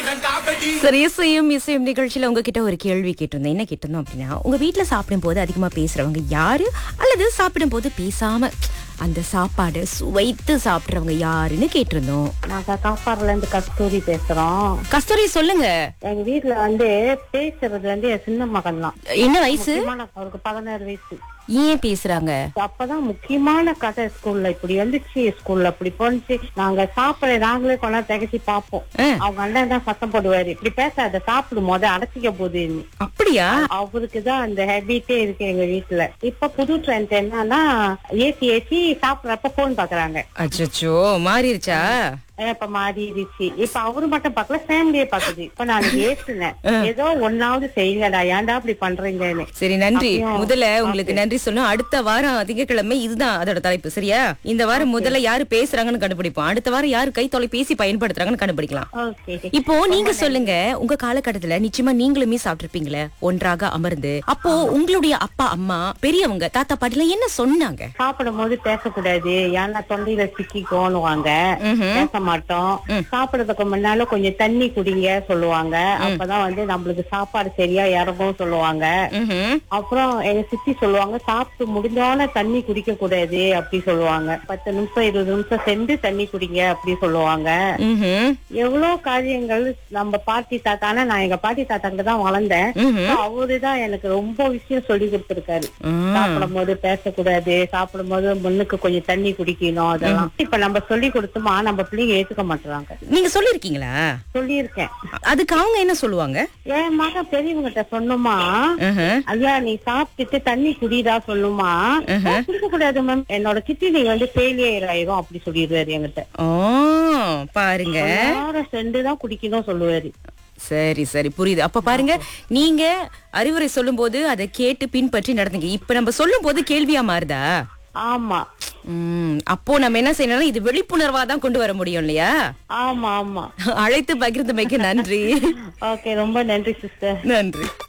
சரி இசையும் இசையும் நிகழ்ச்சியில உங்ககிட்ட ஒரு கேள்வி கேட்டிருந்தேன் என்ன கேட்டிருந்தோம் அப்படின்னா உங்க வீட்ல சாப்பிடும் போது அதிகமா பேசுறவங்க யாரு அல்லது சாப்பிடும் போது பேசாம அந்த சாப்பாடு சுவைத்து சாப்பிடுறவங்க யாருன்னு கேட்டிருந்தோம் நாங்க காப்பாடுல இருந்து கஸ்தூரி பேசுறோம் கஸ்தூரி சொல்லுங்க எங்க வீட்ல வந்து பேசுறது வந்து என் சின்ன மகன் தான் என்ன வயசு முக்கியமான அவருக்கு பதினாறு வயசு ஏன் பேசுறாங்க அப்பதான் முக்கியமான கதை ஸ்கூல்ல இப்படி வந்துச்சு ஸ்கூல்ல இப்படி போனுச்சு நாங்க சாப்பிட நாங்களே கொண்டா திகச்சு பார்ப்போம் ஆ. அவங்க அண்ணன் தான் சத்தம் போடுவாரு இப்படி பேசாத சாப்பிடும் போது அடைச்சிக்க போகுதுன்னு அப்படியா அவருக்கு தான் அந்த ஹேபிட்டே இருக்கு எங்க வீட்டுல இப்ப புது ட்ரெண்ட் என்னன்னா ஏசி ஏசி சாப்பிடறப்ப போன் பாக்குறாங்க அச்சோ மாறிடுச்சா அஹ் இப்ப மாறிடுச்சு இப்ப அவரு மட்டும் பார்க்கல ஃபேமிலியே பாக்குது இப்ப நான் ஏசுனேன் ஏதோ ஒன்னாவது செய்யுங்கடா ஏன்டா அப்படி பண்றீங்கன்னு சரி நன்றி அப்படியா? முதல்ல உங்களுக்கு நன்றி சொன்னோம் அடுத்த வாரம் திங்கட்கிழமை இதுதான் அதோட தலைப்பு சரியா இந்த வாரம் முதல்ல யாரு பேசுறாங்கன்னு கண்டுபிடிப்போம் அடுத்த வாரம் யாரு கை தொலைபேசி பயன்படுத்துறாங்கன்னு கண்டுபிடிக்கலாம் ஓகே இப்போ நீங்க சொல்லுங்க உங்க காலகட்டத்துல நிச்சயமா நீங்களுமே சாப்பிட்டிருப்பீங்களே ஒன்றாக அமர்ந்து அப்போ உங்களுடைய அப்பா அம்மா பெரியவங்க தாத்தா பாட்டில என்ன சொன்னாங்க சாப்பிடும் போது பேசக்கூடாது ஏன்னா தொண்டையில சிக்கிக்கோன்னுவாங்க ம்ஹும். பேச மாட்டோம் சாப்பிடறதுக்கு முன்னால கொஞ்சம் தண்ணி குடிங்க சொல்லுவாங்க அப்பதான் வந்து நம்மளுக்கு சாப்பாடு சரியா இறங்கும் சொல்லுவாங்க ம்ஹும். அப்புறம் எங்க சித்தி சொல்லுவாங்க சாப்பிட்டு முடிஞ்சோன தண்ணி குடிக்க கூடாது அப்படி சொல்லுவாங்க பத்து நிமிஷம் இருபது நிமிஷம் சென்று தண்ணி குடிங்க அப்படி சொல்லுவாங்க ம்ஹும். எவ்வளவு காரியங்கள் நம்ம பாட்டி தாத்தா ஆனா நான் எங்க பாட்டி தாத்தா கிட்ட தான் வளர்ந்தேன் ம்ஹும். அவருதான் எனக்கு ரொம்ப விஷயம் சொல்லி கொடுத்திருக்காரு ஆ. சாப்பிடும் போது பேசக்கூடாது சாப்பிடும் போது முன்னுக்கு கொஞ்சம் தண்ணி குடிக்கணும் அதெல்லாம் இப்ப நம்ம சொல்லி கொடுத்தோமா நம்ம பிள்ளைங்க ஏத்துக்க மாட்டாங்க நீங்க சொல்லிருக்கீங்களா சொல்லியிருக்கேன் அதுக்கு அவங்க என்ன சொல்லுவாங்க என் மகன் பெரியவங்கிட்ட சொன்னோமா ம்ஹும். ஐயா நீ சாப்பிட்டுட்டு தண்ணி குடிடா சொல்லுமா குடிக்க கூடாது மேம் என்னோட கிட்னி வந்து ஃபெயிலியர் ஆயிரும் அப்படி சொல்லிடுவாரு என்கிட்ட ஓ பாருங்க நேரம் சென்று தான் குடிக்கணும் சொல்லுவாரு சரி சரி புரியுது அப்ப பாருங்க நீங்க அறிவுரை சொல்லும்போது அதை கேட்டு பின்பற்றி நடந்தீங்க இப்ப நம்ம சொல்லும் போது கேள்வியா மாறுதா ஆமா உம் அப்போ நம்ம என்ன செய்யணும்னா இது விழிப்புணர்வா தான் கொண்டு வர முடியும் இல்லையா ஆமா ஆமா அழைத்து பகிர்ந்தமைக்கு நன்றி ஓகே ரொம்ப நன்றி சிஸ்டர் நன்றி